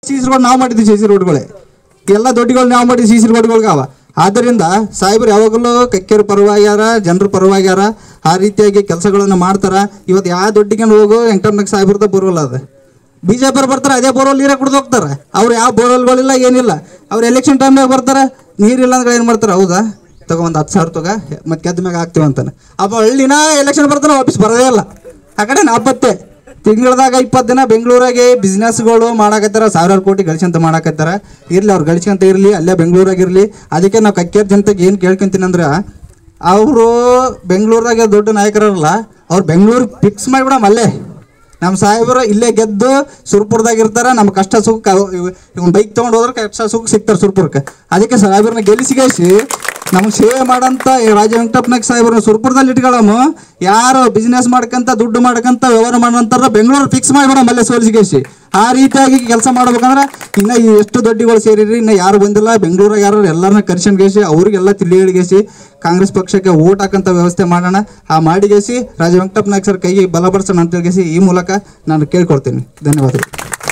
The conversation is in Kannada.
ಸಿ ಸಿ ರೋಡ್ ನಾವು ಮಾಡಿದ್ವಿ ಸಿ ಸಿ ರೋಡ್ಗಳೇ ಎಲ್ಲ ದೊಡ್ಡಗಳು ನಾವು ಮಾಡಿದ್ವಿ ಸಿ ಸಿ ರೋಡ್ಗಳ್ಗಾವ ಆದ್ದರಿಂದ ಸಾಹೇಬರು ಯಾವಾಗಲೂ ಕಕ್ಕೇರು ಪರವಾಗ್ಯಾರ ಜನರ ಪರವಾಗ್ಯಾರ ಆ ರೀತಿಯಾಗಿ ಕೆಲಸಗಳನ್ನು ಮಾಡ್ತಾರ ಇವತ್ತು ಯಾವ ದೊಡ್ಡಿಗೆ ಹೋಗು ವೆಂಕಟಮ್ಮನ ಸಾಹೇಬ್ರದ ಬೋರ್ವೆಲ್ ಅದ ಬಿಜೆಪಿ ಬರ್ತಾರೆ ಅದೇ ಬೋರ್ವೆಲ್ ನೀರೇ ಕುಡ್ದು ಹೋಗ್ತಾರೆ ಅವ್ರು ಯಾವ ಬೋರ್ವೆಲ್ಗಳಿಲ್ಲ ಏನಿಲ್ಲ ಅವ್ರು ಎಲೆಕ್ಷನ್ ಟೈಮ್ನಾಗ ಬರ್ತಾರೆ ನೀರಿಲ್ಲ ಅಂದ್ರೆ ಏನು ಮಾಡ್ತಾರೆ ಹೌದಾ ತಗೋ ಒಂದು ಹತ್ತು ಸಾವಿರ ತಗ ಮತ್ತೆ ಗೆದ್ದ ಮ್ಯಾಗ ಹಾಕ್ತೀವಿ ಅಂತಾನೆ ಅಪ್ಪ ಹಳ್ಳಿನ ಎಲೆಕ್ಷನ್ ಬರ್ತಾನೆ ವಾಪಸ್ ಬರೋದೇ ಇಲ್ಲ ಆ ಕಡೆ ನಾಪತ್ತೆ ತಿಂಗಳದಾಗ ಇಪ್ಪತ್ತು ದಿನ ಬೆಂಗಳೂರಾಗೆ ಬಿಸ್ನೆಸ್ಗಳು ಮಾಡಾಕತ್ತಾರ ಸಾವಿರಾರು ಕೋಟಿ ಗಳಿಸಂತ ಮಾಡಾಕತ್ತಾರ ಇರ್ಲಿ ಅವ್ರು ಗಳಿಸ್ಕೊಂತ ಇರಲಿ ಅಲ್ಲೇ ಬೆಂಗಳೂರಾಗ ಇರಲಿ ಅದಕ್ಕೆ ನಾವು ಕಕ್ಕೇರ್ ಜನತೆಗೆ ಏನು ಕೇಳ್ಕೊಂತೀನಿ ಅಂದ್ರೆ ಅವರು ಬೆಂಗಳೂರಾಗೆ ದೊಡ್ಡ ನಾಯಕರಲ್ಲ ಅವ್ರು ಬೆಂಗಳೂರು ಫಿಕ್ಸ್ ಮಾಡಿಬಿಡಮ್ ಅಲ್ಲೇ ನಮ್ಮ ಸಾಹೇಬರು ಇಲ್ಲೇ ಗೆದ್ದು ಸುರ್ಪುರದಾಗ ಇರ್ತಾರ ನಮ್ಮ ಕಷ್ಟ ಸುಖ ಇವ್ನು ಬೈಕ್ ತೊಗೊಂಡು ಹೋದ್ರೆ ಕಷ್ಟ ಸುಖ ಸಿಗ್ತಾರೆ ಸುರ್ಪುರಕ್ಕೆ ಅದಕ್ಕೆ ಸಾಹೇಬ್ರನ್ನ ಗೆಲ್ಲಿಸಿಗೇಸಿ ನಮ್ಗೆ ಸೇವೆ ಮಾಡಂತ ಈ ರಾಜ ವೆಂಕಟಪ್ಪನಾಯಕ್ ಸಾಹೇಬ್ರನ್ನ ಸುರ್ಪುರದಲ್ಲಿ ಇಟ್ಕೊಳ್ಳಮ್ಮ ಯಾರು ಬಿಸ್ನೆಸ್ ಮಾಡ್ಕಂತ ದುಡ್ಡು ಮಾಡ್ಕಂತ ವ್ಯವಹಾರ ಮಾಡೋಂತಾರ ಬೆಂಗಳೂರು ಫಿಕ್ಸ್ ಮಾಡಿಬಿಡ ಮಲ್ಲೆ ಸೋಲಿಸಿಗೇಸಿ ಆ ರೀತಿಯಾಗಿ ಕೆಲಸ ಮಾಡ್ಬೇಕಂದ್ರೆ ಇನ್ನ ಈ ಎಷ್ಟು ದೊಡ್ಡಗಳು ಸೇರಿರಿ ಇನ್ನ ಯಾರು ಬಂದಿಲ್ಲ ಬೆಂಗಳೂರಾಗ ಯಾರು ಎಲ್ಲರನ್ನ ಕರ್ಸ್ಕೊಂಡ್ಗೇಸಿ ಅವ್ರಿಗೆಲ್ಲ ತಿಳಿ ಹೇಳಿಗೇಸಿ ಕಾಂಗ್ರೆಸ್ ಪಕ್ಷಕ್ಕೆ ಓಟ್ ಹಾಕಂತ ವ್ಯವಸ್ಥೆ ಮಾಡೋಣ ಆ ಮಾಡಿಗೇಸಿ ರಾಜ ವೆಂಕಟಪ್ಪ ನಾಯಕ್ ಸರ್ ಕೈಗೆ ಬಲಪಡಿಸೋಣ ಅಂತ ಹೇಳಿಗೇಸಿ ಈ ಮೂಲಕ ನಾನು ಕೇಳ್ಕೊಳ್ತೀನಿ ಧನ್ಯವಾದಗಳು